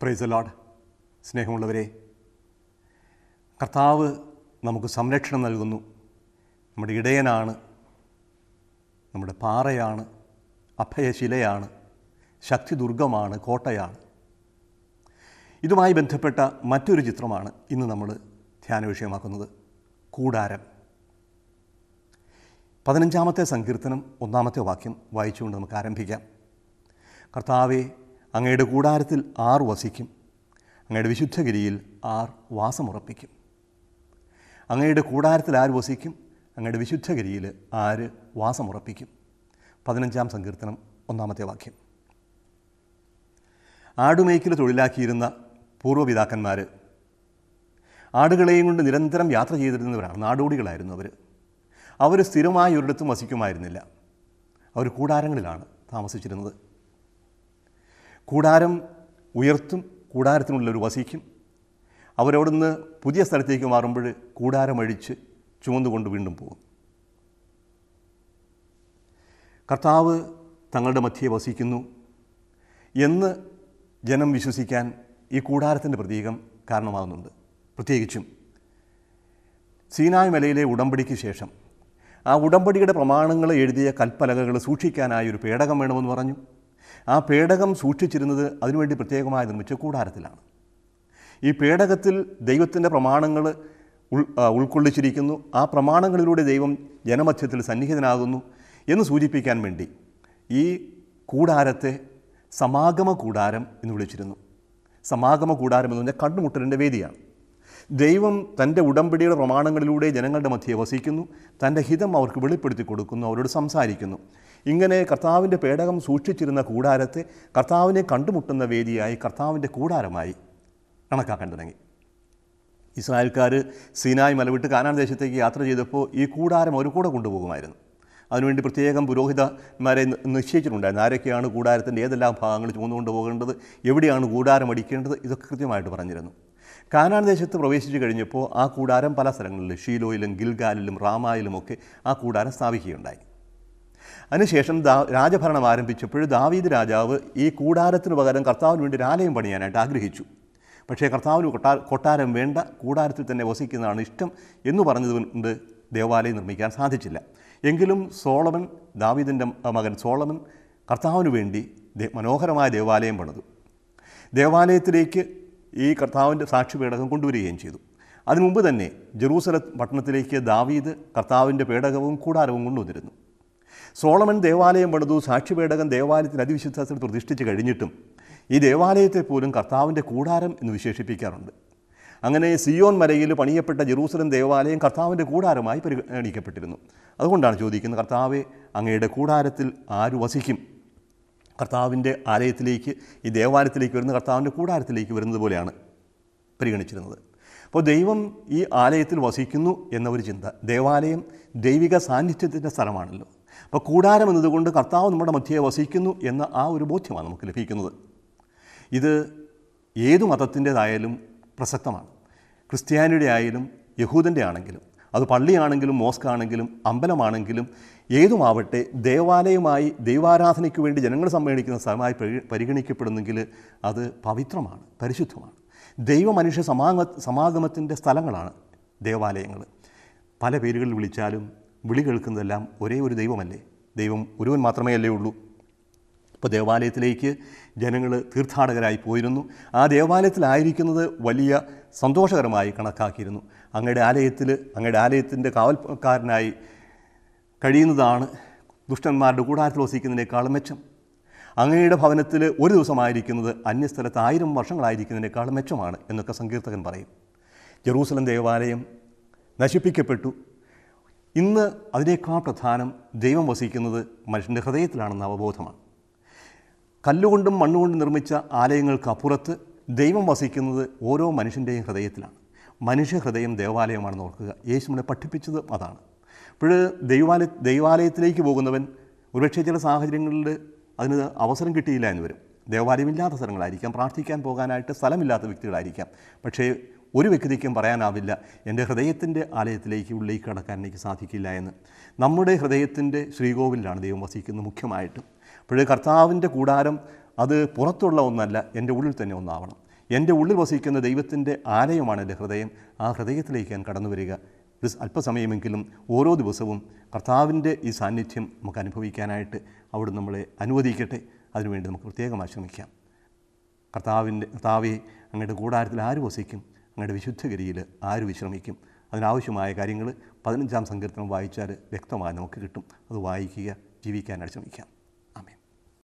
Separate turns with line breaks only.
price load സ്നേഹമുള്ളവരെ കർത്താവ് നമുക്ക് സംരക്ഷണം നൽകുന്നു നമ്മുടെ ഇടയനാണ് നമ്മുടെ പാറയാണ് അഭയശിലയാണ് ശക്തി ദുർഗമാണ് കോട്ടയാണ് ഇതുമായി ബന്ധപ്പെട്ട മറ്റൊരു ചിത്രമാണ് ഇന്ന് നമ്മൾ ധ്യാന വിഷയമാക്കുന്നത് കൂടാരം പതിനഞ്ചാമത്തെ സങ്കീർത്തനം ഒന്നാമത്തെ വാക്യം വായിച്ചുകൊണ്ട് നമുക്ക് ആരംഭിക്കാം കർത്താവെ അങ്ങയുടെ കൂടാരത്തിൽ ആർ വസിക്കും അങ്ങയുടെ വിശുദ്ധഗിരിയിൽ ആർ വാസമുറപ്പിക്കും അങ്ങയുടെ കൂടാരത്തിൽ ആര് വസിക്കും അങ്ങയുടെ വിശുദ്ധഗിരിയിൽ ആര് വാസമുറപ്പിക്കും പതിനഞ്ചാം സങ്കീർത്തനം ഒന്നാമത്തെ വാക്യം ആടുമേയ്ക്കൽ തൊഴിലാക്കിയിരുന്ന പൂർവ്വപിതാക്കന്മാർ ആടുകളെയും കൊണ്ട് നിരന്തരം യാത്ര ചെയ്തിരുന്നവരാണ് നാടോടികളായിരുന്നു അവർ അവർ സ്ഥിരമായി ഒരിടത്തും വസിക്കുമായിരുന്നില്ല അവർ കൂടാരങ്ങളിലാണ് താമസിച്ചിരുന്നത് കൂടാരം ഉയർത്തും കൂടാരത്തിനുള്ളൊരു വസിക്കും അവരവിടുന്ന് പുതിയ സ്ഥലത്തേക്ക് മാറുമ്പോൾ കൂടാരം അഴിച്ച് ചുമന്നുകൊണ്ട് വീണ്ടും പോകും കർത്താവ് തങ്ങളുടെ മധ്യേ വസിക്കുന്നു എന്ന് ജനം വിശ്വസിക്കാൻ ഈ കൂടാരത്തിൻ്റെ പ്രതീകം കാരണമാകുന്നുണ്ട് പ്രത്യേകിച്ചും സീനായ് മലയിലെ ഉടമ്പടിക്ക് ശേഷം ആ ഉടമ്പടിയുടെ പ്രമാണങ്ങൾ എഴുതിയ കൽപ്പലകകൾ സൂക്ഷിക്കാനായി ഒരു പേടകം വേണമെന്ന് പറഞ്ഞു ആ പേടകം സൂക്ഷിച്ചിരുന്നത് അതിനുവേണ്ടി പ്രത്യേകമായി നിർമ്മിച്ച കൂടാരത്തിലാണ് ഈ പേടകത്തിൽ ദൈവത്തിൻ്റെ പ്രമാണങ്ങൾ ഉൾ ആ, ഉൾക്കൊള്ളിച്ചിരിക്കുന്നു ആ പ്രമാണങ്ങളിലൂടെ ദൈവം ജനമധ്യത്തിൽ സന്നിഹിതനാകുന്നു എന്ന് സൂചിപ്പിക്കാൻ വേണ്ടി ഈ കൂടാരത്തെ സമാഗമ കൂടാരം എന്ന് വിളിച്ചിരുന്നു സമാഗമ കൂടാരം എന്ന് പറഞ്ഞാൽ കണ്ടുമുട്ടലിൻ്റെ വേദിയാണ് ദൈവം തൻ്റെ ഉടമ്പടിയുടെ പ്രമാണങ്ങളിലൂടെ ജനങ്ങളുടെ മധ്യേ വസിക്കുന്നു തൻ്റെ ഹിതം അവർക്ക് വെളിപ്പെടുത്തി കൊടുക്കുന്നു അവരോട് സംസാരിക്കുന്നു ഇങ്ങനെ കർത്താവിൻ്റെ പേടകം സൂക്ഷിച്ചിരുന്ന കൂടാരത്തെ കർത്താവിനെ കണ്ടുമുട്ടുന്ന വേദിയായി കർത്താവിൻ്റെ കൂടാരമായി കണക്കാക്കാൻ തുടങ്ങി ഇസ്രായേൽക്കാർ സീനായ് മലവിട്ട് കാനാൻ ദേശത്തേക്ക് യാത്ര ചെയ്തപ്പോൾ ഈ കൂടാരം ഒരു കൂടെ കൊണ്ടുപോകുമായിരുന്നു അതിനുവേണ്ടി പ്രത്യേകം പുരോഹിതന്മാരെ നി- നിശ്ചയിച്ചിട്ടുണ്ടായിരുന്നു ആരൊക്കെയാണ് കൂടാരത്തിൻ്റെ ഏതെല്ലാം ഭാഗങ്ങൾ ചുമന്നുകൊണ്ട് പോകേണ്ടത് എവിടെയാണ് കൂടാരം അടിക്കേണ്ടത് ഇതൊക്കെ കൃത്യമായിട്ട് പറഞ്ഞിരുന്നു കാനാൻ ദേശത്ത് പ്രവേശിച്ചു കഴിഞ്ഞപ്പോൾ ആ കൂടാരം പല സ്ഥലങ്ങളിലും ഷീലോയിലും ഗിൽഗാലിലും റാമായിലും ഒക്കെ ആ കൂടാരം സ്ഥാപിക്കുകയുണ്ടായി അതിനുശേഷം ദാ രാജഭരണം ആരംഭിച്ചപ്പോൾ ദാവീദ് രാജാവ് ഈ കൂടാരത്തിന് പകരം കർത്താവിന് വേണ്ടി ഒരു ആലയം പണിയാനായിട്ട് ആഗ്രഹിച്ചു പക്ഷേ കർത്താവിന് കൊട്ടാ കൊട്ടാരം വേണ്ട കൂടാരത്തിൽ തന്നെ വസിക്കുന്നതാണ് ഇഷ്ടം എന്ന് പറഞ്ഞതുകൊണ്ട് ദേവാലയം നിർമ്മിക്കാൻ സാധിച്ചില്ല എങ്കിലും സോളമൻ ദാവീദിൻ്റെ മകൻ സോളമൻ കർത്താവിന് വേണ്ടി ദേ- മനോഹരമായ ദേവാലയം പണിതു ദേവാലയത്തിലേക്ക് ഈ കർത്താവിൻ്റെ സാക്ഷിപേടകം കൊണ്ടുവരികയും ചെയ്തു അതിനു മുമ്പ് തന്നെ ജെറൂസലം പട്ടണത്തിലേക്ക് ദാവീദ് കർത്താവിൻ്റെ പേടകവും കൂടാരവും കൊണ്ടുവന്നിരുന്നു സോളമൻ ദേവാലയം പണിതു സാക്ഷിപേടകം ദേവാലയത്തിന് അതിവിശുദ്ധത്തിൽ പ്രതിഷ്ഠിച്ച് കഴിഞ്ഞിട്ടും ഈ ദേവാലയത്തെ പോലും കർത്താവിൻ്റെ കൂടാരം എന്ന് വിശേഷിപ്പിക്കാറുണ്ട് അങ്ങനെ സിയോൻ മലയിൽ പണിയപ്പെട്ട ജെറൂസലം ദേവാലയം കർത്താവിൻ്റെ കൂടാരമായി പരിഗണിക്കപ്പെട്ടിരുന്നു അതുകൊണ്ടാണ് ചോദിക്കുന്നത് കർത്താവെ അങ്ങയുടെ കൂടാരത്തിൽ ആര് വസിക്കും കർത്താവിൻ്റെ ആലയത്തിലേക്ക് ഈ ദേവാലയത്തിലേക്ക് വരുന്ന കർത്താവിൻ്റെ കൂടാരത്തിലേക്ക് വരുന്നത് പോലെയാണ് പരിഗണിച്ചിരുന്നത് അപ്പോൾ ദൈവം ഈ ആലയത്തിൽ വസിക്കുന്നു എന്ന ഒരു ചിന്ത ദേവാലയം ദൈവിക സാന്നിധ്യത്തിൻ്റെ സ്ഥലമാണല്ലോ അപ്പോൾ കൂടാരം എന്നതുകൊണ്ട് കർത്താവ് നമ്മുടെ മധ്യയെ വസിക്കുന്നു എന്ന ആ ഒരു ബോധ്യമാണ് നമുക്ക് ലഭിക്കുന്നത് ഇത് ഏതു മതത്തിൻ്റേതായാലും പ്രസക്തമാണ് ക്രിസ്ത്യാനിയുടെ ആയാലും യഹൂദൻ്റെ ആണെങ്കിലും അത് പള്ളിയാണെങ്കിലും മോസ്ക് ആണെങ്കിലും അമ്പലമാണെങ്കിലും ഏതുമാവട്ടെ ദേവാലയമായി ദൈവാരാധനയ്ക്ക് വേണ്ടി ജനങ്ങൾ സമ്മേളിക്കുന്ന സ്ഥലമായി പരി പരിഗണിക്കപ്പെടുന്നെങ്കിൽ അത് പവിത്രമാണ് പരിശുദ്ധമാണ് ദൈവ മനുഷ്യ സമാഗ സമാഗമത്തിൻ്റെ സ്ഥലങ്ങളാണ് ദേവാലയങ്ങൾ പല പേരുകളിൽ വിളിച്ചാലും വിളി കേൾക്കുന്നതെല്ലാം ഒരേ ഒരു ദൈവമല്ലേ ദൈവം ഒരുവൻ മാത്രമേ അല്ലേ ഉള്ളൂ ഇപ്പോൾ ദേവാലയത്തിലേക്ക് ജനങ്ങൾ തീർത്ഥാടകരായി പോയിരുന്നു ആ ദേവാലയത്തിലായിരിക്കുന്നത് വലിയ സന്തോഷകരമായി കണക്കാക്കിയിരുന്നു അങ്ങയുടെ ആലയത്തിൽ അങ്ങയുടെ ആലയത്തിൻ്റെ കാവൽക്കാരനായി കഴിയുന്നതാണ് ദുഷ്ടന്മാരുടെ കൂടാരത്തിൽ വസിക്കുന്നതിനേക്കാളും മെച്ചം അങ്ങയുടെ ഭവനത്തിൽ ഒരു ദിവസമായിരിക്കുന്നത് അന്യസ്ഥലത്ത് ആയിരം വർഷങ്ങളായിരിക്കുന്നതിനേക്കാളും മെച്ചമാണ് എന്നൊക്കെ സങ്കീർത്തകൻ പറയും ജെറൂസലം ദേവാലയം നശിപ്പിക്കപ്പെട്ടു ഇന്ന് അതിനേക്കാൾ പ്രധാനം ദൈവം വസിക്കുന്നത് മനുഷ്യൻ്റെ ഹൃദയത്തിലാണെന്ന അവബോധമാണ് കല്ലുകൊണ്ടും മണ്ണുകൊണ്ടും നിർമ്മിച്ച ആലയങ്ങൾക്ക് അപ്പുറത്ത് ദൈവം വസിക്കുന്നത് ഓരോ മനുഷ്യൻ്റെയും ഹൃദയത്തിലാണ് മനുഷ്യ ഹൃദയം ദേവാലയമാണെന്ന് ഓർക്കുക യേശു നമ്മളെ പഠിപ്പിച്ചത് അതാണ് അപ്പോൾ ദൈവാലയ ദൈവാലയത്തിലേക്ക് പോകുന്നവൻ ഒരുപക്ഷെ ചില സാഹചര്യങ്ങളിൽ അതിന് അവസരം കിട്ടിയില്ല എന്ന് വരും ദേവാലയമില്ലാത്ത സ്ഥലങ്ങളായിരിക്കാം പ്രാർത്ഥിക്കാൻ പോകാനായിട്ട് സ്ഥലമില്ലാത്ത വ്യക്തികളായിരിക്കാം പക്ഷേ ഒരു വ്യക്തിക്കും പറയാനാവില്ല എൻ്റെ ഹൃദയത്തിൻ്റെ ആലയത്തിലേക്ക് ഉള്ളിലേക്ക് കടക്കാൻ എനിക്ക് സാധിക്കില്ല എന്ന് നമ്മുടെ ഹൃദയത്തിൻ്റെ ശ്രീകോവിലാണ് ദൈവം വസിക്കുന്നത് മുഖ്യമായിട്ടും അപ്പോഴേ കർത്താവിൻ്റെ കൂടാരം അത് പുറത്തുള്ള ഒന്നല്ല എൻ്റെ ഉള്ളിൽ തന്നെ ഒന്നാവണം എൻ്റെ ഉള്ളിൽ വസിക്കുന്ന ദൈവത്തിൻ്റെ ആലയമാണ് എൻ്റെ ഹൃദയം ആ ഹൃദയത്തിലേക്ക് ഞാൻ കടന്നു വരിക ഒരു അല്പസമയമെങ്കിലും ഓരോ ദിവസവും കർത്താവിൻ്റെ ഈ സാന്നിധ്യം നമുക്ക് അനുഭവിക്കാനായിട്ട് അവിടെ നമ്മളെ അനുവദിക്കട്ടെ അതിനുവേണ്ടി നമുക്ക് പ്രത്യേകമായി ശ്രമിക്കാം കർത്താവിൻ്റെ കർത്താവെ അങ്ങയുടെ കൂടാരത്തിൽ ആര് വസിക്കും അങ്ങയുടെ വിശുദ്ധഗിരിയിൽ ആര് വിശ്രമിക്കും അതിനാവശ്യമായ കാര്യങ്ങൾ പതിനഞ്ചാം സങ്കീർത്തനം വായിച്ചാൽ വ്യക്തമായി നമുക്ക് കിട്ടും അത് വായിക്കുക ജീവിക്കാനായിട്ട് ശ്രമിക്കാം